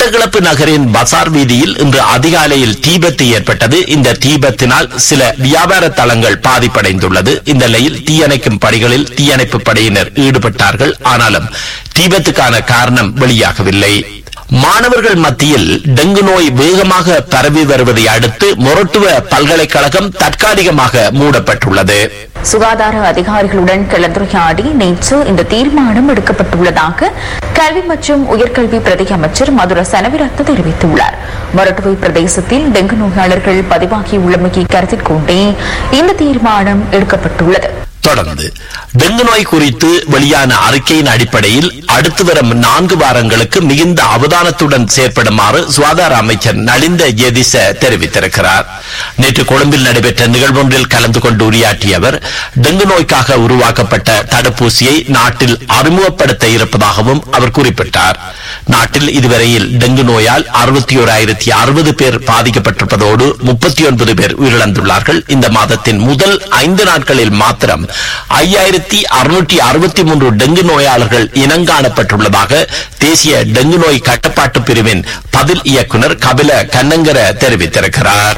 மட்டக்களப்பு நகரின் பசார் வீதியில் இன்று அதிகாலையில் தீபத்து ஏற்பட்டது இந்த தீபத்தினால் சில வியாபார தளங்கள் பாதிப்படைந்துள்ளது இந்த நிலையில் தீயணைக்கும் பணிகளில் தீயணைப்பு படையினர் ஈடுபட்டார்கள் ஆனாலும் தீபத்துக்கான காரணம் வெளியாகவில்லை மாணவர்கள் மத்தியில் டெங்கு நோய் வேகமாக பரவி வருவதை அடுத்து மொரட்டுவ பல்கலைக்கழகம் தற்காலிகமாக மூடப்பட்டுள்ளது சுகாதார அதிகாரிகளுடன் கலந்துரையாடி நேற்று இந்த தீர்மானம் எடுக்கப்பட்டுள்ளதாக கல்வி மற்றும் உயர்கல்வி பிரதி அமைச்சர் மதுர சனவிரத்து தெரிவித்துள்ளார் மொரட்டுவை பிரதேசத்தில் டெங்கு நோயாளர்கள் பதிவாகியுள்ளமையை கருத்தில் கொண்டே இந்த தீர்மானம் எடுக்கப்பட்டுள்ளது தொடர்ந்து டெங்கு நோய் குறித்து வெளியான அறிக்கையின் அடிப்படையில் அடுத்து வரும் நான்கு வாரங்களுக்கு மிகுந்த அவதானத்துடன் செயற்படுமாறு சுகாதார அமைச்சர் நலிந்த ஜெதிச தெரிவித்திருக்கிறார் நேற்று கொழும்பில் நடைபெற்ற நிகழ்வொன்றில் கலந்து கொண்டு உரையாற்றிய அவர் டெங்கு நோய்க்காக உருவாக்கப்பட்ட தடுப்பூசியை நாட்டில் அறிமுகப்படுத்த இருப்பதாகவும் அவர் குறிப்பிட்டார் நாட்டில் இதுவரையில் டெங்கு நோயால் அறுபத்தி ஓராயிரத்தி அறுபது பேர் பாதிக்கப்பட்டிருப்பதோடு முப்பத்தி ஒன்பது பேர் உயிரிழந்துள்ளார்கள் இந்த மாதத்தின் முதல் ஐந்து நாட்களில் மாத்திரம் ஐயாயிரத்தி அறுநூற்றி அறுபத்தி மூன்று டெங்கு நோயாளர்கள் இனங்காணப்பட்டுள்ளதாக தேசிய டெங்கு நோய் கட்டுப்பாட்டு பிரிவின் பதில் இயக்குனர் கபில கண்ணங்கர தெரிவித்திருக்கிறார்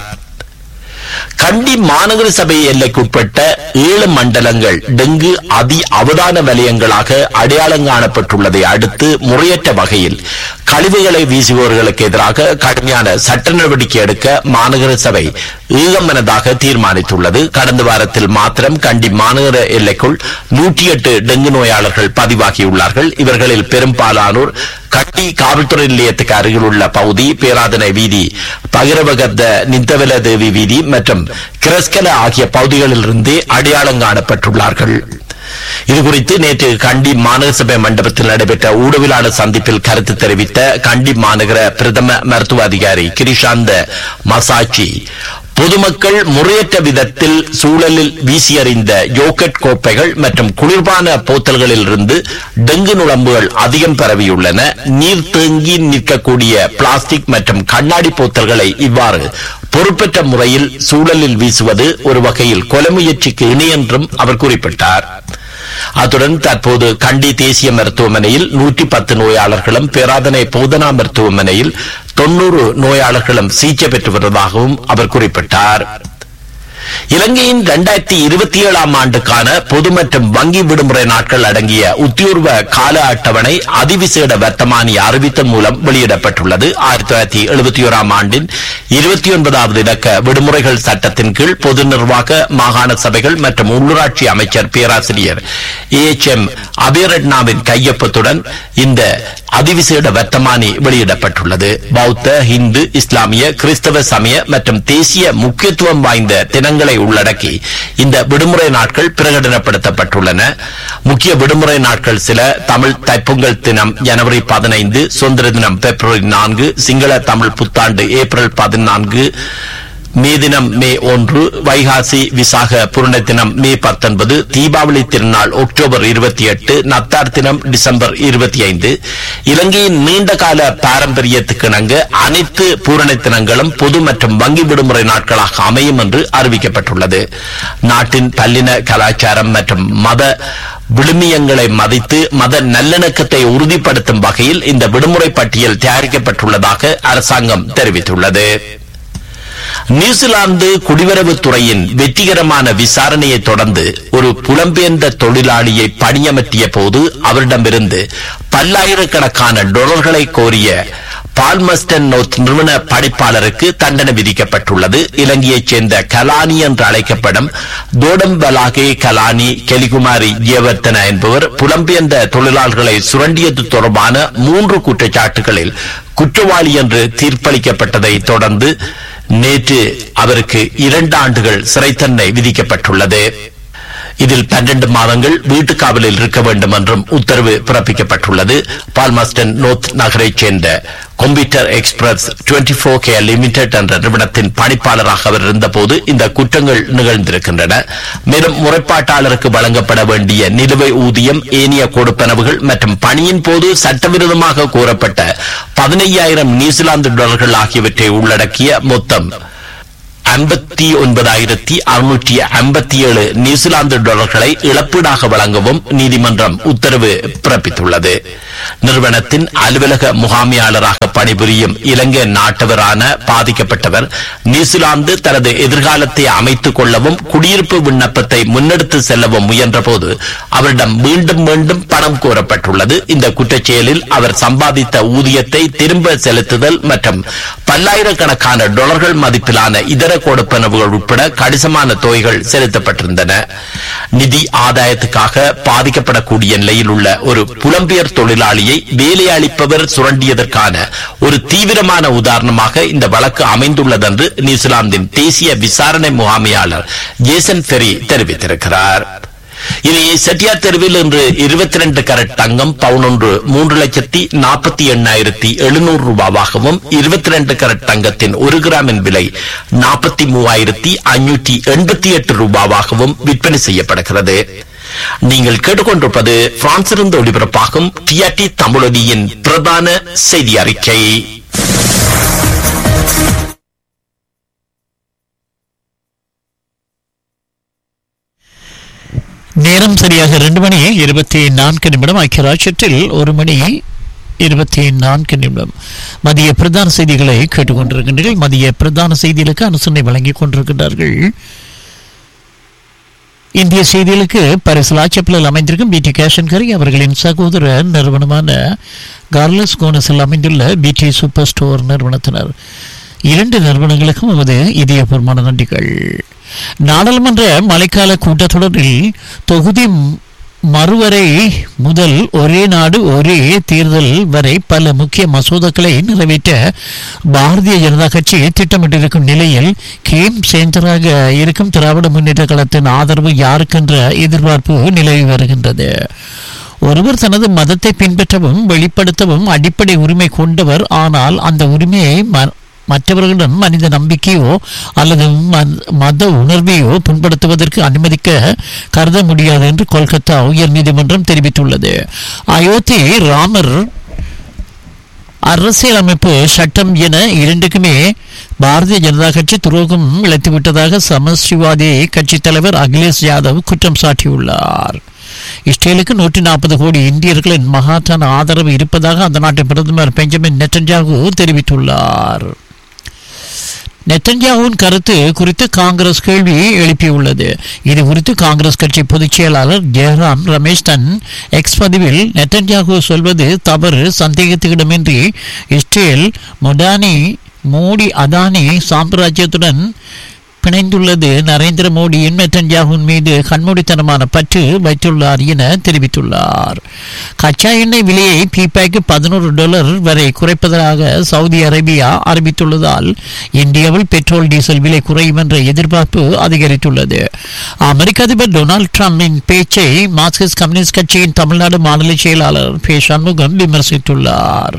கண்டி மாநகர சபை எல்லைக்குட்பட்ட ஏழு மண்டலங்கள் டெங்கு அதி அவதான வலயங்களாக அடையாளம் காணப்பட்டுள்ளதை அடுத்து முறையற்ற வகையில் கழிவுகளை வீசுபவர்களுக்கு எதிராக கடுமையான சட்ட நடவடிக்கை எடுக்க மாநகர சபை ஈகமனதாக தீர்மானித்துள்ளது கடந்த வாரத்தில் மாத்திரம் கண்டி மாநகர எல்லைக்குள் நூற்றி எட்டு டெங்கு நோயாளர்கள் பதிவாகியுள்ளார்கள் இவர்களில் பெரும்பாலானோர் கட்டி காவல்துறை நிலையத்துக்கு அருகில் உள்ள பகுதி பேராதனை வீதி பகிரவகத்த நித்தவல தேவி வீதி மற்றும் கிரஸ்கல ஆகிய பகுதிகளிலிருந்தே அடையாளம் காணப்பட்டுள்ளார்கள் இதுகுறித்து நேற்று கண்டி மாநகர சபை மண்டபத்தில் நடைபெற்ற ஊடகவியலாளர் சந்திப்பில் கருத்து தெரிவித்த கண்டி மாநகர பிரதம மருத்துவ அதிகாரி கிரிஷாந்த மசாச்சி பொதுமக்கள் முறையற்ற விதத்தில் சூழலில் வீசியறிந்த யோகட் கோப்பைகள் மற்றும் குளிர்பான போத்தல்களில் இருந்து டெங்கு நுழம்புகள் அதிகம் பரவியுள்ளன நீர் தேங்கி நிற்கக்கூடிய பிளாஸ்டிக் மற்றும் கண்ணாடி போத்தல்களை இவ்வாறு பொறுப்பற்ற முறையில் சூழலில் வீசுவது ஒரு வகையில் கொலை முயற்சிக்கு இணை என்றும் அவர் குறிப்பிட்டார் அத்துடன் தற்போது கண்டி தேசிய மருத்துவமனையில் நூற்றி பத்து நோயாளர்களும் பேராதனை போதனா மருத்துவமனையில் தொன்னூறு நோயாளர்களும் சிகிச்சை பெற்று வருவதாகவும் அவர் குறிப்பிட்டார் இலங்கையின் இரண்டாயிரத்தி இருபத்தி ஏழாம் ஆண்டுக்கான பொது மற்றும் வங்கி விடுமுறை நாட்கள் அடங்கிய உத்தியோர்வ கால அட்டவணை அதிவிசேட வர்த்தமானி அறிவித்தல் மூலம் வெளியிடப்பட்டுள்ளது ஆயிரத்தி தொள்ளாயிரத்தி எழுபத்தி ஓராம் ஆண்டின் இருபத்தி ஒன்பதாவது இலக்க விடுமுறைகள் சட்டத்தின் கீழ் பொது நிர்வாக மாகாண சபைகள் மற்றும் உள்ளூராட்சி அமைச்சர் பேராசிரியர் ஏ எச் எம் அபிரட்னாவின் கையொப்பத்துடன் இந்த அதிவிசேட வர்த்தமானி வெளியிடப்பட்டுள்ளது பௌத்த இந்து இஸ்லாமிய கிறிஸ்தவ சமய மற்றும் தேசிய முக்கியத்துவம் வாய்ந்த தினங்களை உள்ளடக்கி இந்த விடுமுறை நாட்கள் பிரகடனப்படுத்தப்பட்டுள்ளன முக்கிய விடுமுறை நாட்கள் சில தமிழ் தைப்பொங்கல் தினம் ஜனவரி பதினைந்து சுதந்திர தினம் பிப்ரவரி நான்கு சிங்கள தமிழ் புத்தாண்டு ஏப்ரல் பதினான்கு மே தினம் மே ஒன்று வைகாசி விசாக புருண தினம் மே பத்தொன்பது தீபாவளி திருநாள் அக்டோபர் இருபத்தி எட்டு நத்தார் தினம் டிசம்பர் இருபத்தி ஐந்து இலங்கையின் நீண்டகால பாரம்பரியத்துக்கு இணங்க அனைத்து பூரண தினங்களும் பொது மற்றும் வங்கி விடுமுறை நாட்களாக அமையும் என்று அறிவிக்கப்பட்டுள்ளது நாட்டின் பல்லின கலாச்சாரம் மற்றும் மத விழுமியங்களை மதித்து மத நல்லிணக்கத்தை உறுதிப்படுத்தும் வகையில் இந்த விடுமுறை பட்டியல் தயாரிக்கப்பட்டுள்ளதாக அரசாங்கம் தெரிவித்துள்ளது நியூசிலாந்து குடிவரவுத் துறையின் வெற்றிகரமான விசாரணையை தொடர்ந்து ஒரு புலம்பெயர்ந்த தொழிலாளியை பணியமர்த்திய போது அவரிடமிருந்து பல்லாயிரக்கணக்கான டொலர்களை கோரிய பால்மஸ்டன் நோத் நிறுவன பணிப்பாளருக்கு தண்டனை விதிக்கப்பட்டுள்ளது இலங்கையைச் சேர்ந்த கலானி என்று அழைக்கப்படும் தோடம்பலாகே கலானி கெலிகுமாரி ஜெயவர்த்தன என்பவர் புலம்பெயர்ந்த தொழிலாளர்களை சுரண்டியது தொடர்பான மூன்று குற்றச்சாட்டுகளில் குற்றவாளி என்று தீர்ப்பளிக்கப்பட்டதை தொடர்ந்து நேற்று அவருக்கு இரண்டு ஆண்டுகள் சிறை தண்டனை விதிக்கப்பட்டுள்ளது இதில் பன்னெண்டு மாதங்கள் வீட்டு காவலில் இருக்க வேண்டும் என்றும் உத்தரவு பிறப்பிக்கப்பட்டுள்ளது பால்மஸ்டன் நோர்த் நகரைச் சேர்ந்த computer express twenty four K limited என்ற நிறுவனத்தின் பணிப்பாளராக அவர் இருந்தபோது இந்த குற்றங்கள் நிகழ்ந்திருக்கின்றன மேலும் முறைப்பாட்டாளருக்கு வழங்கப்பட வேண்டிய நிலுவை ஊதியம் ஏனிய கொடுப்பனவுகள் மற்றும் பணியின் போது சட்டவிரோதமாக கூறப்பட்ட பதினையாயிரம் நியூசிலாந்து டாலர்கள் ஆகியவற்றை உள்ளடக்கிய மொத்தம் ஐம்பத்தி ஒன்பதாயிரத்தி அறுநூற்றி ஐம்பத்தி ஏழு நியூசிலாந்து டாலர்களை இழப்பீடாக வழங்கவும் நீதிமன்றம் உத்தரவு பிறப்பித்துள்ளது நிறுவனத்தின் அலுவலக முகாமையாளராக பணிபுரியும் இலங்கை நாட்டவரான பாதிக்கப்பட்டவர் நியூசிலாந்து தனது எதிர்காலத்தை அமைத்துக் கொள்ளவும் குடியிருப்பு விண்ணப்பத்தை முன்னெடுத்து செல்லவும் முயன்றபோது அவரிடம் மீண்டும் மீண்டும் பணம் கோரப்பட்டுள்ளது இந்த குற்றச்செயலில் அவர் சம்பாதித்த ஊதியத்தை திரும்ப செலுத்துதல் மற்றும் பல்லாயிரக்கணக்கான டாலர்கள் மதிப்பிலான இதர கொடுப்பனவுகள் உட்பட கணிசமான தொகைகள் செலுத்தப்பட்டிருந்தன நிதி ஆதாயத்துக்காக பாதிக்கப்படக்கூடிய நிலையில் உள்ள ஒரு புலம்பெயர் தொழிலாளியை வேலையளிப்பவர் சுரண்டியதற்கான ஒரு தீவிரமான உதாரணமாக இந்த வழக்கு அமைந்துள்ளதென்று நியூசிலாந்தின் தேசிய விசாரணை முகாமையாளர் ஜேசன் ஃபெரி தெரிவித்திருக்கிறார் இனி செட்டியார் தெருவில் இன்று இருபத்தி ரெண்டு கரட் தங்கம் பவுன் ஒன்று மூன்று லட்சத்தி நாற்பத்தி எண்ணாயிரத்தி எழுநூறு ரூபாவாகவும் இருபத்தி ரெண்டு கரட் தங்கத்தின் ஒரு கிராமின் விலை நாற்பத்தி மூவாயிரத்தி ஐநூற்றி எண்பத்தி எட்டு ரூபாவாகவும் விற்பனை செய்யப்படுகிறது நீங்கள் கேட்டுக்கொண்டிருப்பது பிரான்சிலிருந்து ஒளிபரப்பாகும் டிஆர்டி தமிழொலியின் பிரதான செய்தி அறிக்கை நேரம் சரியாக ரெண்டு மணி இருபத்தி நான்கு நிமிடம் ஐக்கிய ராஜ்யத்தில் ஒரு மணி இருபத்தி நான்கு நிமிடம் மதிய பிரதான செய்திகளை கேட்டுக்கொண்டிருக்கின்றீர்கள் மதிய பிரதான செய்திகளுக்கு அனுசரணை வழங்கிக் கொண்டிருக்கின்றார்கள் இந்திய செய்திகளுக்கு பரிசு லாச்சப்பிலில் அமைந்திருக்கும் பிடி கேஷன் கரி அவர்களின் சகோதர நிறுவனமான கார்லஸ் கோனஸில் அமைந்துள்ள பிடி சூப்பர் ஸ்டோர் நிறுவனத்தினர் இரண்டு நிறுவனங்களுக்கும் நமது இதயபூர்வமான நன்றிகள் நாடாளுமன்ற மழைக்கால கூட்டத்தொடரில் தொகுதி மறுவரை முதல் ஒரே நாடு ஒரே தேர்தல் வரை பல முக்கிய மசோதாக்களை நிறைவேற்ற பாரதிய ஜனதா கட்சி திட்டமிட்டிருக்கும் நிலையில் கேம் சென்டராக இருக்கும் திராவிட முன்னேற்ற கழகத்தின் ஆதரவு யாருக்கென்ற எதிர்பார்ப்பு நிலவி வருகின்றது ஒருவர் தனது மதத்தை பின்பற்றவும் வெளிப்படுத்தவும் அடிப்படை உரிமை கொண்டவர் ஆனால் அந்த உரிமையை ம- மற்றவர்களிடம் மனித நம்பிக்கையோ அல்லது ம- மத உணர்வையோ புண்படுத்துவதற்கு அனுமதிக்க கருத முடியாது என்று கொல்கத்தா உயர்நீதிமன்றம் தெரிவித்துள்ளது அயோத்தி ராமர் அரசியலமைப்பு சட்டம் என இரண்டுக்குமே பாரதிய ஜனதா கட்சி துரோகம் இழைத்துவிட்டதாக சமஸ்டிவாதி கட்சி தலைவர் அகிலேஷ் யாதவ் குற்றம் சாட்டியுள்ளார் இஸ்ரேலுக்கு நூற்றி நாற்பது கோடி இந்தியர்களின் மகாத்தான ஆதரவு இருப்பதாக அந்த நாட்டின் பிரதமர் பெஞ்சமின் நெட்டன்யாகு தெரிவித்துள்ளார் நெத்தன்யாவின் கருத்து குறித்து காங்கிரஸ் கேள்வி எழுப்பியுள்ளது இது குறித்து காங்கிரஸ் கட்சி பொதுச் செயலாளர் ஜெயராம் ரமேஷ் தன் எக்ஸ் பதிவில் நெத்தன்யாகு சொல்வது தவறு சந்தேகத்துக்கிடமின்றி இஸ்ரேல் மொடானி மோடி அதானி சாம்ராஜ்யத்துடன் பிணைந்துள்ளது நரேந்திர மோடியின் நெத்தன்யாகுவின் மீது கண்மூடித்தனமான பற்று வைத்துள்ளார் என தெரிவித்துள்ளார் கச்சா எண்ணெய் விலையை பீப்பாய்க்கு பதினோரு டாலர் வரை குறைப்பதாக சவுதி அரேபியா அறிவித்துள்ளதால் இந்தியாவில் பெட்ரோல் டீசல் விலை குறையும் என்ற எதிர்பார்ப்பு அதிகரித்துள்ளது அமெரிக்க அதிபர் டொனால்ட் ட்ரம்பின் பேச்சை மார்க்சிஸ்ட் கம்யூனிஸ்ட் கட்சியின் தமிழ்நாடு மாநில செயலாளர் பே சண்முகம் விமர்சித்துள்ளார்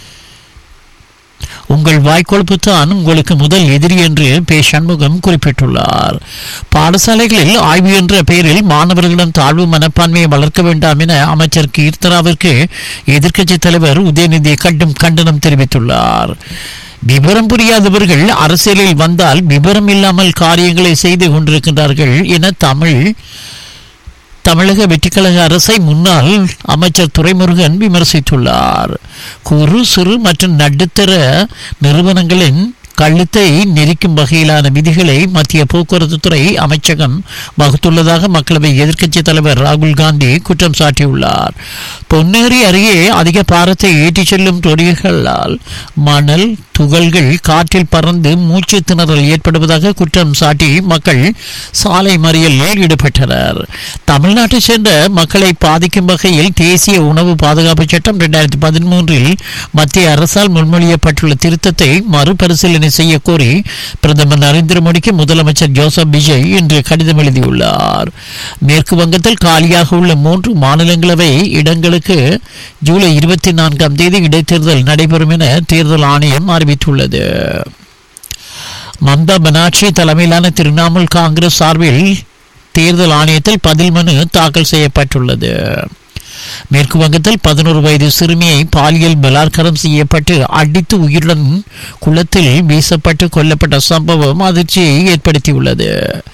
உங்கள் வாய்க்கொழுப்பு தான் உங்களுக்கு முதல் எதிரி என்று பே சண்முகம் குறிப்பிட்டுள்ளார் பாடசாலைகளில் ஆய்வு என்ற பெயரில் மாணவர்களிடம் தாழ்வு மனப்பான்மையை வளர்க்க வேண்டாம் என அமைச்சர் கீர்த்தனாவிற்கு எதிர்க்கட்சித் தலைவர் உதயநிதி கண்டும் கண்டனம் தெரிவித்துள்ளார் விவரம் புரியாதவர்கள் அரசியலில் வந்தால் விவரம் இல்லாமல் காரியங்களை செய்து கொண்டிருக்கின்றார்கள் என தமிழ் தமிழக வெற்றிக்கழக அரசை முன்னாள் அமைச்சர் துரைமுருகன் விமர்சித்துள்ளார் குறு சிறு மற்றும் நடுத்தர நிறுவனங்களின் கழுத்தை நெரிக்கும் வகையிலான விதிகளை மத்திய போக்குவரத்து துறை அமைச்சகம் வகுத்துள்ளதாக மக்களவை எதிர்க்கட்சித் தலைவர் ராகுல் காந்தி குற்றம் சாட்டியுள்ளார் பொன்னேரி அருகே அதிக பாரத்தை ஏற்றிச் செல்லும் தொழில்களால் மணல் துகள்கள் காற்றில் பறந்து மூச்சு திணறல் ஏற்படுவதாக குற்றம் சாட்டி மக்கள் சாலை மறியலில் ஈடுபட்டனர் தமிழ்நாட்டைச் சேர்ந்த மக்களை பாதிக்கும் வகையில் தேசிய உணவு பாதுகாப்பு சட்டம் இரண்டாயிரத்தி பதிமூன்றில் மத்திய அரசால் முன்மொழியப்பட்டுள்ள திருத்தத்தை மறுபரிசீலனை செய்ய கோரி பிரதமர் நரேந்திர மோடிக்கு முதலமைச்சர் ஜோசப் விஜய் இன்று கடிதம் எழுதியுள்ளார் மேற்கு வங்கத்தில் காலியாக உள்ள மூன்று மாநிலங்களவை இடங்களுக்கு ஜூலை இருபத்தி நான்காம் தேதி இடைத்தேர்தல் நடைபெறும் என தேர்தல் ஆணையம் அறிவித்துள்ளது மம்தா பனார்ஜி தலைமையிலான திரிணாமுல் காங்கிரஸ் சார்பில் தேர்தல் ஆணையத்தில் பதில் மனு தாக்கல் செய்யப்பட்டுள்ளது மேற்கு வங்கத்தில் பதினோரு வயது சிறுமியை பாலியல் பலாத்காரம் செய்யப்பட்டு அடித்து உயிருடன் குளத்தில் வீசப்பட்டு கொல்லப்பட்ட சம்பவம் அதிர்ச்சியை ஏற்படுத்தியுள்ளது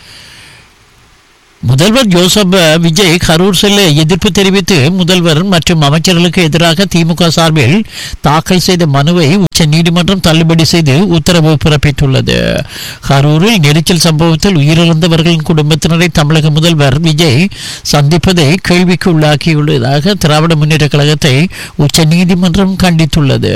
முதல்வர் ஜோசப் விஜய் கரூர் செல்ல எதிர்ப்பு தெரிவித்து முதல்வர் மற்றும் அமைச்சர்களுக்கு எதிராக திமுக சார்பில் தாக்கல் செய்த மனுவை உச்ச நீதிமன்றம் தள்ளுபடி செய்து உத்தரவு பிறப்பித்துள்ளது கரூரில் நெரிச்சல் சம்பவத்தில் உயிரிழந்தவர்களின் குடும்பத்தினரை தமிழக முதல்வர் விஜய் சந்திப்பதை கேள்விக்கு உள்ளாக்கியுள்ளதாக திராவிட முன்னேற்ற கழகத்தை உச்ச நீதிமன்றம் கண்டித்துள்ளது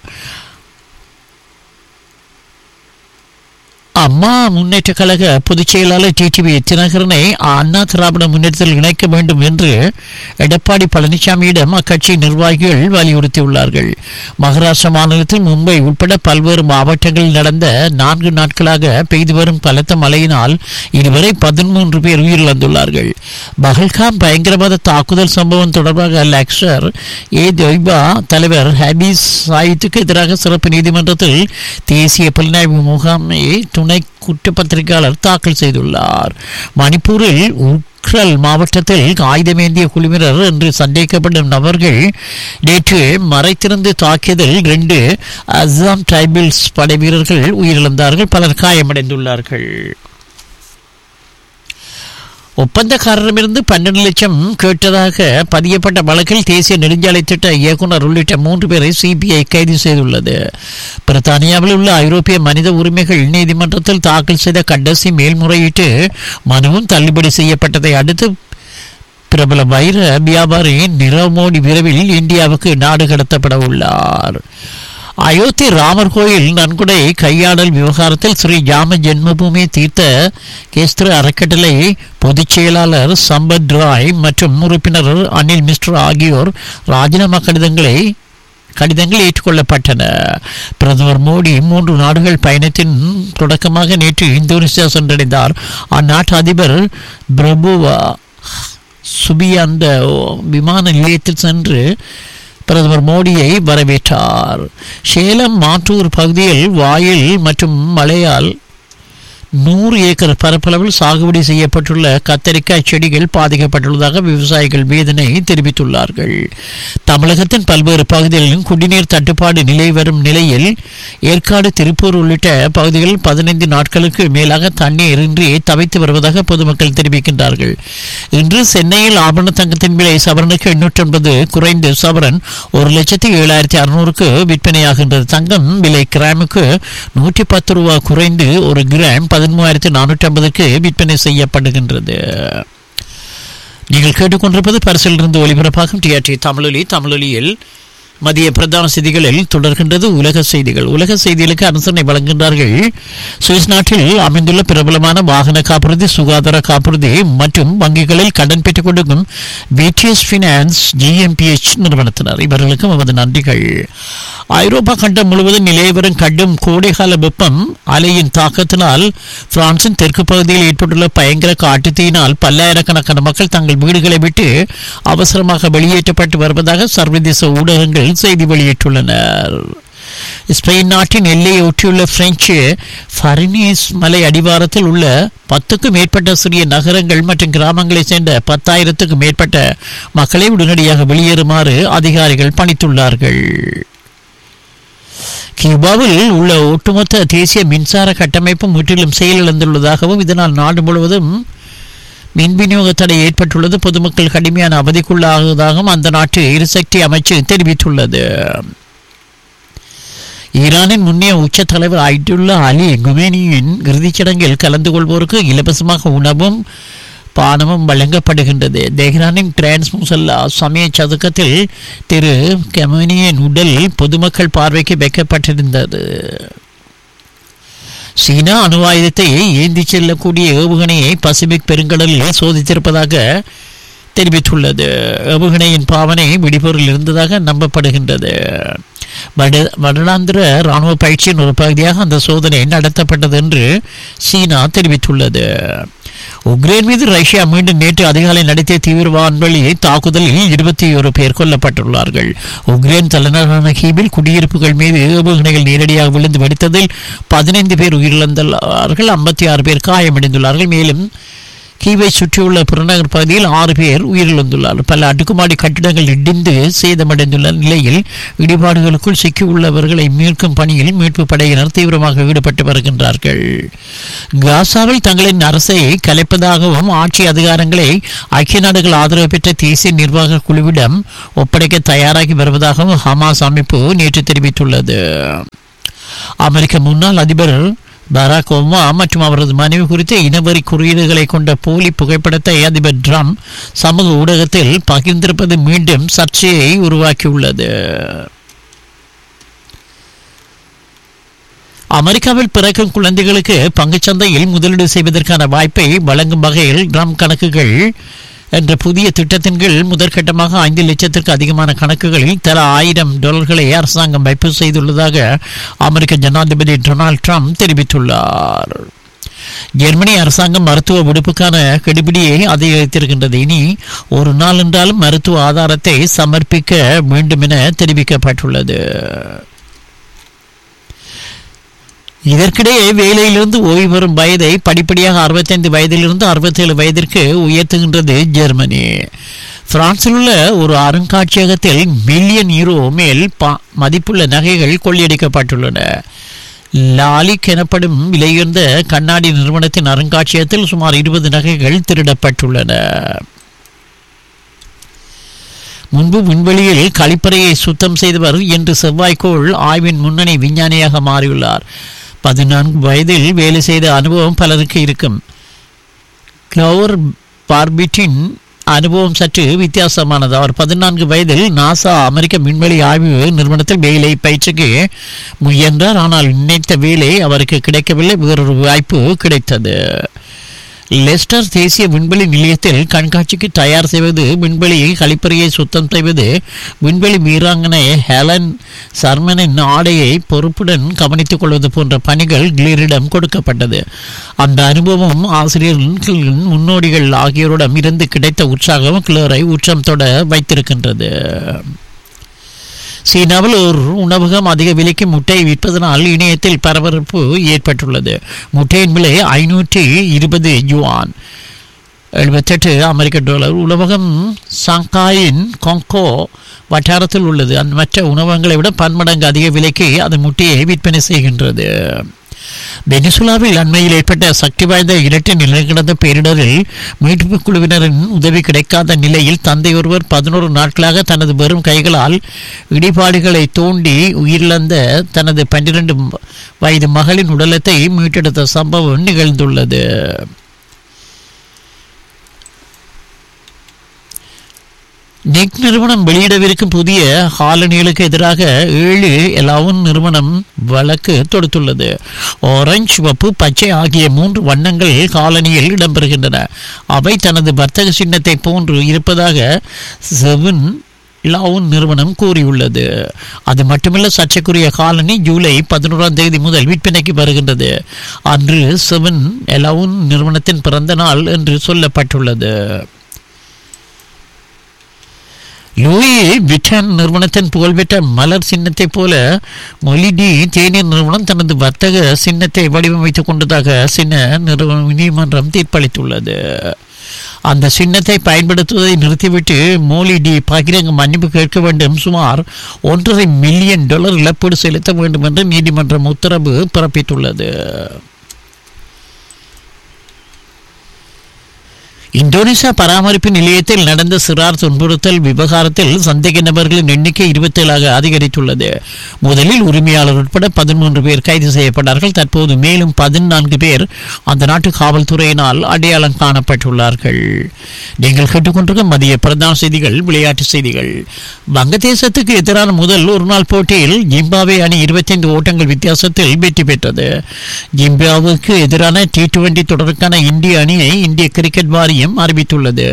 அம்மா முன்னேற்ற கழக பொதுச் செயலாளர் டிடிவி தினகரனை அண்ணா திராவிட முன்னேற்றத்தில் இணைக்க வேண்டும் என்று எடப்பாடி பழனிசாமியிடம் அக்கட்சி நிர்வாகிகள் வலியுறுத்தியுள்ளார்கள் மகாராஷ்டிரா மாநிலத்தில் மும்பை உட்பட பல்வேறு மாவட்டங்களில் நடந்த நான்கு நாட்களாக பெய்து வரும் பலத்த மழையினால் இதுவரை பதிமூன்று பேர் உயிரிழந்துள்ளார்கள் பகல்காம் பயங்கரவாத தாக்குதல் சம்பவம் தொடர்பாக லக்ஷர் ஏ தொய்பா தலைவர் ஹபீஸ் சாயித்துக்கு எதிராக சிறப்பு நீதிமன்றத்தில் தேசிய புலனாய்வு முகாமை துணை குற்றப்பத்திரிகையாளர் தாக்கல் செய்துள்ளார் மணிப்பூரில் உக்ரல் மாவட்டத்தில் ஆயுதமேந்திய குழுவினர் என்று சந்தேகிக்கப்படும் நபர்கள் நேற்று மறைத்திருந்து தாக்கியதில் இரண்டு அசாம் ட்ரைபிள்ஸ் படை வீரர்கள் உயிரிழந்தார்கள் பலர் காயமடைந்துள்ளார்கள் ஒப்பந்தக்காரரிடமிருந்து பன்னெண்டு லட்சம் கேட்டதாக பதியப்பட்ட வழக்கில் தேசிய நெடுஞ்சாலை திட்ட இயக்குனர் உள்ளிட்ட மூன்று பேரை சிபிஐ கைது செய்துள்ளது பிரித்தானியாவில் உள்ள ஐரோப்பிய மனித உரிமைகள் நீதிமன்றத்தில் தாக்கல் செய்த கடைசி மேல்முறையீட்டு மனுவும் தள்ளுபடி செய்யப்பட்டதை அடுத்து பிரபல வைர வியாபாரி நிரவ் மோடி விரைவில் இந்தியாவுக்கு நாடு கடத்தப்பட உள்ளார் அயோத்தி ராமர் கோயில் நன்கொடை கையாடல் விவகாரத்தில் ஸ்ரீ ராம ஜென்மபூமி தீர்த்த கேஸ்திர அறக்கட்டளை பொதுச் செயலாளர் சம்பத் ராய் மற்றும் உறுப்பினர் அனில் மிஸ்ரா ஆகியோர் ராஜினாமா கடிதங்களை கடிதங்கள் ஏற்றுக்கொள்ளப்பட்டன பிரதமர் மோடி மூன்று நாடுகள் பயணத்தின் தொடக்கமாக நேற்று இந்தோனேசியா சென்றடைந்தார் அந்நாட்டு அதிபர் பிரபுவா சுபியாந்த விமான நிலையத்தில் சென்று பிரதமர் மோடியை வரவேற்றார் சேலம் மாற்றூர் பகுதியில் வாயில் மற்றும் மழையால் நூறு ஏக்கர் பரப்பளவில் சாகுபடி செய்யப்பட்டுள்ள கத்தரிக்காய் செடிகள் பாதிக்கப்பட்டுள்ளதாக விவசாயிகள் வேதனை தெரிவித்துள்ளார்கள் தமிழகத்தின் பல்வேறு பகுதிகளிலும் குடிநீர் தட்டுப்பாடு நிலை வரும் நிலையில் ஏற்காடு திருப்பூர் உள்ளிட்ட பகுதிகளில் பதினைந்து நாட்களுக்கு மேலாக தண்ணீர் இன்றி தவித்து வருவதாக பொதுமக்கள் தெரிவிக்கின்றார்கள் இன்று சென்னையில் ஆபரண தங்கத்தின் விலை சவரனுக்கு எண்ணூற்றி ஐம்பது குறைந்து சவரன் ஒரு லட்சத்தி ஏழாயிரத்தி அறுநூறுக்கு விற்பனையாகின்றது தங்கம் விலை கிராமுக்கு நூற்றி பத்து ரூபா குறைந்து ஒரு கிராம் பதிமூவாயிரத்தி நானூற்றி ஐம்பதுக்கு விற்பனை செய்யப்படுகின்றது நீங்கள் கேட்டுக்கொண்டிருப்பது பரிசிலிருந்து ஒளிபரப்பாகும் டிஆர்டி தமிழொலி தமிழொலியில் மதிய பிரதான செய்திகளில் தொடர்கின்றது உலக செய்திகள் உலக செய்திகளுக்கு அனுசரணை வழங்குகின்றார்கள் சுவிஸ் நாட்டில் அமைந்துள்ள பிரபலமான வாகன காப்புறுதி சுகாதார காப்புறுதி மற்றும் வங்கிகளில் கடன் பெற்றுக் கொடுக்கும் விடிஎஸ் பினான்ஸ் ஜிஎம்பிஎச் நிறுவனத்தினர் இவர்களுக்கும் நமது நன்றிகள் ஐரோப்பா கண்டம் முழுவதும் நிலை வரும் கடும் கோடைகால வெப்பம் அலையின் தாக்கத்தினால் பிரான்சின் தெற்கு பகுதியில் ஏற்பட்டுள்ள பயங்கர காட்டுத்தீயினால் பல்லாயிரக்கணக்கான மக்கள் தங்கள் வீடுகளை விட்டு அவசரமாக வெளியேற்றப்பட்டு வருவதாக சர்வதேச ஊடகங்கள் செய்தி வெளியிட்டுள்ளனர் ஸ்பெயின் நாட்டின் எல்லையை ஒட்டியுள்ள பிரெஞ்சு ஃபரினீஸ் மலை அடிவாரத்தில் உள்ள பத்துக்கும் மேற்பட்ட சிறிய நகரங்கள் மற்றும் கிராமங்களைச் சேர்ந்த பத்தாயிரத்துக்கும் மேற்பட்ட மக்களை உடனடியாக வெளியேறுமாறு அதிகாரிகள் பணித்துள்ளார்கள் கியூபாவில் உள்ள ஒட்டுமொத்த தேசிய மின்சார கட்டமைப்பு முற்றிலும் செயலிழந்துள்ளதாகவும் இதனால் நாடு முழுவதும் மின் விநியோக தடை ஏற்பட்டுள்ளது பொதுமக்கள் கடுமையான அவதிக்குள்ளாகுவதாகவும் அந்த நாட்டு எரிசக்தி அமைச்சு தெரிவித்துள்ளது ஈரானின் முன்னைய உச்ச தலைவர் ஐட்டுல்லா அலி குமேனியின் இறுதிச் சடங்கில் கலந்து கொள்வோருக்கு இலவசமாக உணவும் பானமும் வழங்கப்படுகின்றது தெஹ்ரானின் டிரான்ஸ் முசல்லா சமய சதுக்கத்தில் திரு கெமனியின் உடல் பொதுமக்கள் பார்வைக்கு வைக்கப்பட்டிருந்தது சீனா அணு ஆயுதத்தை ஏந்தி செல்லக்கூடிய ஏவுகணையை பசிபிக் பெருங்கடலில் சோதித்திருப்பதாக தெரிவித்துள்ளது ஏவுகணையின் பாவனை வெடிபொருள் இருந்ததாக நம்பப்படுகின்றது வட வருடாந்திர ராணுவ பயிற்சியின் ஒரு பகுதியாக அந்த சோதனை நடத்தப்பட்டது என்று சீனா தெரிவித்துள்ளது உக்ரைன் மீது ரஷ்யா மீண்டும் நேற்று அதிகாலை நடத்திய தீவிர வான்வழி தாக்குதலில் இருபத்தி ஒரு பேர் கொல்லப்பட்டுள்ளார்கள் உக்ரைன் தலைநகரான கீபில் குடியிருப்புகள் மீது ஏவுகணைகள் நேரடியாக விழுந்து வெடித்ததில் பதினைந்து பேர் உயிரிழந்துள்ளார்கள் ஐம்பத்தி ஆறு பேர் காயமடைந்துள்ளார்கள் மேலும் கீவை சுற்றியுள்ள புறநகர் பகுதியில் ஆறு பேர் உயிரிழந்துள்ளார் பல அடுக்குமாடி கட்டிடங்கள் இடிந்து சேதமடைந்துள்ள நிலையில் இடிபாடுகளுக்குள் சிக்கியுள்ளவர்களை மீட்கும் பணியில் மீட்பு படையினர் தீவிரமாக ஈடுபட்டு வருகின்றார்கள் காசாவில் தங்களின் அரசை கலைப்பதாகவும் ஆட்சி அதிகாரங்களை ஐக்கிய நாடுகள் ஆதரவு பெற்ற தேசிய நிர்வாக குழுவிடம் ஒப்படைக்க தயாராகி வருவதாகவும் ஹமாஸ் அமைப்பு நேற்று தெரிவித்துள்ளது அமெரிக்க முன்னாள் அதிபர் பராக் ஒபாமா மற்றும் அவரது மனைவி குறித்த இனவரி குறியீடுகளை கொண்ட போலி புகைப்படத்தை அதிபர் ட்ரம்ப் சமூக ஊடகத்தில் பகிர்ந்திருப்பது மீண்டும் சர்ச்சையை உருவாக்கியுள்ளது அமெரிக்காவில் பிறக்கும் குழந்தைகளுக்கு பங்குச்சந்தையில் முதலீடு செய்வதற்கான வாய்ப்பை வழங்கும் வகையில் ட்ரம்ப் கணக்குகள் என்ற புதிய திட்டத்தின் கீழ் முதற்கட்டமாக ஐந்து லட்சத்திற்கு அதிகமான கணக்குகளில் தலா ஆயிரம் டாலர்களை அரசாங்கம் வைப்பு செய்துள்ளதாக அமெரிக்க ஜனாதிபதி டொனால்ட் ட்ரம்ப் தெரிவித்துள்ளார் ஜெர்மனி அரசாங்கம் மருத்துவ விடுப்புக்கான கெடுபிடியை அதிகரித்திருக்கின்றது இனி ஒரு நாள் என்றாலும் மருத்துவ ஆதாரத்தை சமர்ப்பிக்க வேண்டும் என தெரிவிக்கப்பட்டுள்ளது இதற்கிடையே வேலையிலிருந்து ஓய்வு பெறும் வயதை படிப்படியாக அறுபத்தைந்து வயதிலிருந்து அறுபத்தேழு வயதிற்கு உயர்த்துகின்றது ஜெர்மனி பிரான்சில் உள்ள ஒரு அருங்காட்சியகத்தில் மில்லியன் யூரோ மேல் பா- மதிப்புள்ள நகைகள் கொள்ளையடிக்கப்பட்டுள்ளன லாலிக் எனப்படும் விலையுயர்ந்த கண்ணாடி நிறுவனத்தின் அருங்காட்சியகத்தில் சுமார் இருபது நகைகள் திருடப்பட்டுள்ளன முன்பு விண்வெளியில் கழிப்பறையை சுத்தம் செய்தவர் இன்று செவ்வாய்க்கோள் ஆய்வின் முன்னணி விஞ்ஞானியாக மாறியுள்ளார் பதினான்கு வயதில் வேலை செய்த அனுபவம் பலருக்கு இருக்கும் கிளவர் பார்பிட்டின் அனுபவம் சற்று வித்தியாசமானது அவர் பதினான்கு வயதில் நாசா அமெரிக்க விண்வெளி ஆய்வு நிறுவனத்தில் வேலை பயிற்சிக்கு முயன்றார் ஆனால் நினைத்த வேலை அவருக்கு கிடைக்கவில்லை வேறொரு வாய்ப்பு கிடைத்தது லெஸ்டர் தேசிய விண்வெளி நிலையத்தில் கண்காட்சிக்கு தயார் செய்வது விண்வெளியை கழிப்பறையை சுத்தம் செய்வது விண்வெளி வீராங்கனை ஹெலன் சர்மனின் ஆடையை பொறுப்புடன் கவனித்துக் கொள்வது போன்ற பணிகள் கிளீரிடம் கொடுக்கப்பட்டது அந்த அனுபவம் ஆசிரியர்களின் முன்னோடிகள் ஆகியோரிடம் இருந்து கிடைத்த உற்சாகம் கிளரை உச்சம் தொட வைத்திருக்கின்றது சீனாவில் ஒரு உணவகம் அதிக விலைக்கு முட்டையை விற்பதனால் இணையத்தில் பரபரப்பு ஏற்பட்டுள்ளது முட்டையின் விலை ஐநூற்றி இருபது யுவான் எழுபத்தெட்டு அமெரிக்க டாலர் உணவகம் சாங்காயின் கொங்கோ வட்டாரத்தில் உள்ளது அந்த மற்ற உணவகங்களை விட பன்மடங்கு அதிக விலைக்கு அது முட்டையை விற்பனை செய்கின்றது வெனிசுலாவில் அண்மையில் ஏற்பட்ட சக்தி வாய்ந்த இரட்டை நிலக்கிடந்த பேரிடரில் மீட்புக் குழுவினரின் உதவி கிடைக்காத நிலையில் தந்தை ஒருவர் பதினோரு நாட்களாக தனது வெறும் கைகளால் இடிபாடுகளை தோண்டி உயிரிழந்த தனது பன்னிரண்டு வயது மகளின் உடலத்தை மீட்டெடுத்த சம்பவம் நிகழ்ந்துள்ளது நெக் நிறுவனம் வெளியிடவிருக்கும் புதிய காலனிகளுக்கு எதிராக ஏழு எலாவும் நிறுவனம் வழக்கு தொடுத்துள்ளது ஆரஞ்சு சிவப்பு பச்சை ஆகிய மூன்று வண்ணங்கள் காலனியில் இடம்பெறுகின்றன அவை தனது வர்த்தக சின்னத்தை போன்று இருப்பதாக செவன் லவுன் நிறுவனம் கூறியுள்ளது அது மட்டுமல்ல சர்ச்சைக்குரிய காலனி ஜூலை பதினோராம் தேதி முதல் விற்பனைக்கு வருகின்றது அன்று செவன் எலவுன் நிறுவனத்தின் பிறந்த நாள் என்று சொல்லப்பட்டுள்ளது லூயி விட்டன் நிறுவனத்தின் புகழ்பெற்ற மலர் சின்னத்தைப் போல மொலிடி தேநீர் நிறுவனம் தனது வர்த்தக சின்னத்தை வடிவமைத்துக் கொண்டதாக சின்ன நிறுவன நீதிமன்றம் தீர்ப்பளித்துள்ளது அந்த சின்னத்தை பயன்படுத்துவதை நிறுத்திவிட்டு மோலிடி பகிரங்க மன்னிப்பு கேட்க வேண்டும் சுமார் ஒன்றரை மில்லியன் டாலர் இழப்பீடு செலுத்த வேண்டும் என்று நீதிமன்றம் உத்தரவு பிறப்பித்துள்ளது இந்தோனேசியா பராமரிப்பு நிலையத்தில் நடந்த சிறார் துன்புறுத்தல் விவகாரத்தில் சந்தேக நபர்களின் எண்ணிக்கை இருபத்தேழாக அதிகரித்துள்ளது முதலில் உரிமையாளர் உட்பட பதிமூன்று பேர் கைது செய்யப்பட்டார்கள் தற்போது மேலும் பதினான்கு பேர் அந்த நாட்டு காவல்துறையினால் அடையாளம் காணப்பட்டுள்ளார்கள் நீங்கள் கேட்டுக்கொண்டிருக்கும் மதிய பிரதான செய்திகள் விளையாட்டு செய்திகள் வங்கதேசத்துக்கு எதிரான முதல் ஒரு நாள் போட்டியில் ஜிம்பாவே அணி இருபத்தைந்து ஓட்டங்கள் வித்தியாசத்தில் வெற்றி பெற்றது ஜிம்பாவுக்கு எதிரான டி டுவெண்டி தொடருக்கான இந்திய அணியை இந்திய கிரிக்கெட் வாரியம் அறிவித்துள்ளது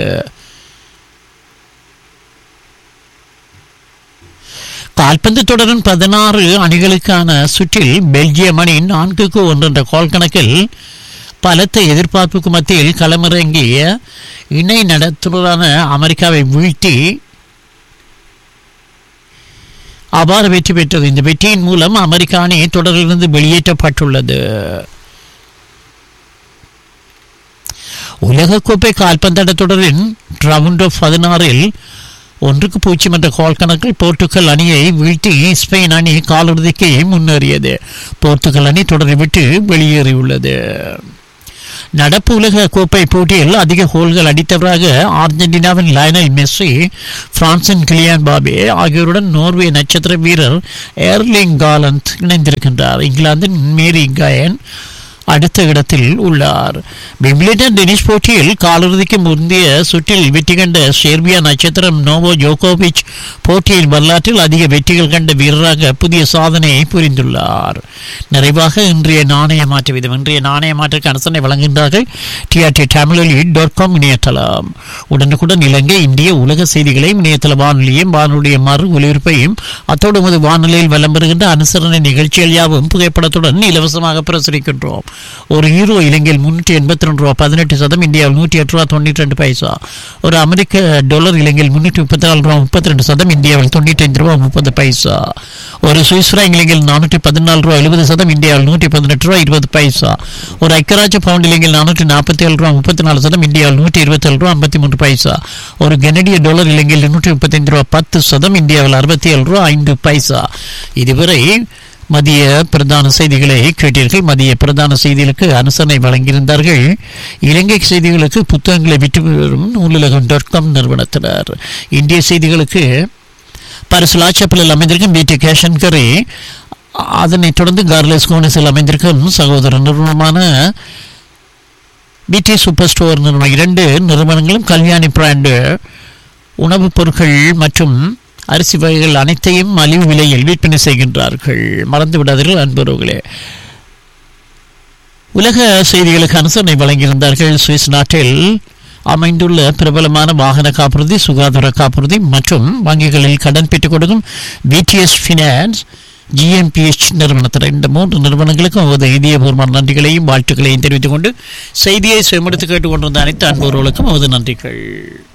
கால்பந்து தொடரின் பதினாறு அணிகளுக்கான சுற்றில் பெல்ஜியம் அணி நான்குக்கு ஒன்று என்ற கோல் கணக்கில் பலத்த எதிர்பார்ப்புக்கு மத்தியில் களமிறங்கிய இணை நடத்துனரான அமெரிக்காவை வீழ்த்தி அபார வெற்றி பெற்றது இந்த வெற்றியின் மூலம் அமெரிக்க அணி தொடரிலிருந்து வெளியேற்றப்பட்டுள்ளது உலகக்கோப்பை கால்பந்தாட்ட தொடரின் ரவுண்ட் ஆஃப் பதினாறில் ஒன்றுக்கு பூஜ்ஜியம் என்ற கோல் கணக்கில் போர்த்துகல் அணியை வீழ்த்தி ஸ்பெயின் அணி காலிறுதிக்கு முன்னேறியது போர்த்துகல் அணி தொடரை விட்டு வெளியேறியுள்ளது நடப்பு உலக கோப்பை போட்டியில் அதிக கோல்கள் அடித்தவராக அர்ஜென்டினாவின் லயனல் மெஸ்ஸி பிரான்சின் கிளியான் பாபே ஆகியோருடன் நோர்வே நட்சத்திர வீரர் ஏர்லிங் காலந்த் இணைந்திருக்கின்றார் இங்கிலாந்தின் மேரி கயன் அடுத்த இடத்தில் உள்ளார் விம்பிள்டன் டென்னிஸ் போட்டியில் காலிறுதிக்கு முந்தைய சுற்றில் வெற்றி கண்ட செர்பியா நட்சத்திரம் நோவோ ஜோகோவிச் போட்டியில் வரலாற்றில் அதிக வெற்றிகள் கண்ட வீரராக புதிய சாதனையை புரிந்துள்ளார் நிறைவாக இன்றைய நாணய மாற்று விதம் இன்றைய நாணய மாற்றுக்கு அனுசரணை வழங்குகின்றார்கள் டிஆர்டி தமிழொலி டாட் காம் இணையதளம் உடனுக்குடன் இலங்கை இந்திய உலக செய்திகளை இணையதள வானொலியும் வானொலிய மறு ஒலிபரப்பையும் அத்தோடு உமது வானொலியில் வலம் பெறுகின்ற அனுசரணை நிகழ்ச்சிகள் யாவும் புகைப்படத்துடன் இலவசமாக பிரசுரிக்கின்றோம் ஒரு ஹீரோ இலங்கையில் முன்னூற்றி எண்பத்தி ரெண்டு ரூபா பதினெட்டு சதம் இந்தியாவில் நூற்றி எட்டு ரூபா தொண்ணூற்றி ரெண்டு பைசா ஒரு அமெரிக்க டாலர் இலங்கையில் முன்னூற்றி முப்பத்தி நாலு ரூபா முப்பத்தி ரெண்டு சதம் இந்தியாவில் தொண்ணூற்றி ஐந்து ரூபா முப்பது பைசா ஒரு சுவிஸ் ஃப்ராங்க் இலங்கையில் நானூற்றி பதினாலு ரூபா எழுபது சதம் இந்தியாவில் நூற்றி பதினெட்டு ரூபா இருபது பைசா ஒரு ஐக்கராஜ பவுண்ட் இலங்கையில் நானூற்றி நாற்பத்தி ஏழு ரூபா முப்பத்தி நாலு சதம் இந்தியாவில் நூற்றி இருபத்தி ஏழு ரூபா ஐம்பத்தி மூன்று பைசா ஒரு கனடிய டாலர் இலங்கையில் நூற்றி முப்பத்தைந்து ரூபா பத்து சதம் இந்தியாவில் அறுபத்தி ஏழு ரூபா ஐந்து பைசா இதுவரை மதிய பிரதான செய்திகளை கேட்டீர்கள் மதிய பிரதான செய்திகளுக்கு அனுசரணை வழங்கியிருந்தார்கள் இலங்கை செய்திகளுக்கு புத்தகங்களை விட்டு வரும் நூலுலகம் டாட் காம் நிறுவனத்தினர் இந்திய செய்திகளுக்கு பரிசுலாச்சப்பலில் அமைந்திருக்கும் பிடி கேஷன்கரை அதனைத் தொடர்ந்து கார்லஸ் கோனஸில் அமைந்திருக்கும் சகோதர நிறுவனமான பிடி சூப்பர் ஸ்டோர் நிறுவனம் இரண்டு நிறுவனங்களும் கல்யாணி பிராண்டு உணவுப் பொருட்கள் மற்றும் அரிசி வகைகள் அனைத்தையும் மலிவு விலையில் விற்பனை செய்கின்றார்கள் மறந்து விடாதீர்கள் அன்புறவுகளே உலக செய்திகளுக்கு அனுசரணை வழங்கியிருந்தார்கள் சுவிஸ் நாட்டில் அமைந்துள்ள பிரபலமான வாகன காப்புறுதி சுகாதார காப்புறுதி மற்றும் வங்கிகளில் கடன் பெற்றுக் கொடுக்கும் பிடிஎஸ் ஃபினான்ஸ் ஜிஎம்பிஎச் நிறுவனத்தினர் இந்த மூன்று நிறுவனங்களுக்கும் அவரது இதயபூர்வமான நன்றிகளையும் வாழ்த்துக்களையும் தெரிவித்துக் கொண்டு செய்தியை செமெடுத்து கேட்டுக்கொண்டிருந்த அனைத்து அன்பர்களுக்கும் அவரது நன்றிகள்